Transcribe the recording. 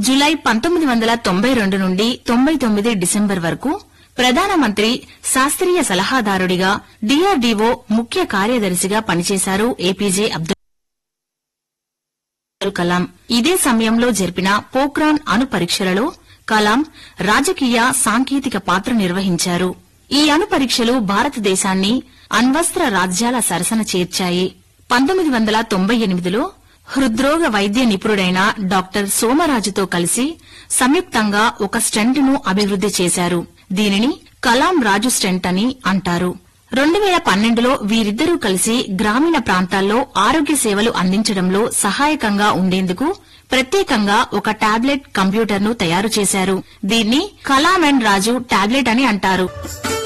July పంతొమ్మిది వందల తొంభై రెండు నుండి తొంభై తొమ్మిది డిసెంబర్ వరకు ప్రధానమంత్రి శాస్త్రీయ సలహాదారుడిగా డీఆర్డీఓ ముఖ్య కార్యదర్శిగా పనిచేశారు ఏపీజే అబ్దుల్ కలాం ఇదే సమయంలో జరిపిన పోఖ్రాన్ అణు పరీక్షలలో కలాం రాజకీయ సాంకేతిక పాత్ర నిర్వహించారు ఈ అణు పరీక్షలు భారతదేశాన్ని అణ్వస్త్ర రాజ్యాల సరసన చేర్చాయి పంతొమ్మిది వందల తొంభై ఎనిమిదిలో హృద్రోగ వైద్య నిపుణుడైన డాక్టర్ సోమరాజుతో కలిసి సంయుక్తంగా ఒక స్టెంట్ ను అభివృద్ది చేశారు దీనిని కలాం రాజు స్టెంట్ అని అంటారు రెండు వేల పన్నెండులో వీరిద్దరూ కలిసి గ్రామీణ ప్రాంతాల్లో ఆరోగ్య సేవలు అందించడంలో సహాయకంగా ఉండేందుకు ప్రత్యేకంగా ఒక టాబ్లెట్ కంప్యూటర్ను తయారు చేశారు దీన్ని కలాం అండ్ రాజు టాబ్లెట్ అని అంటారు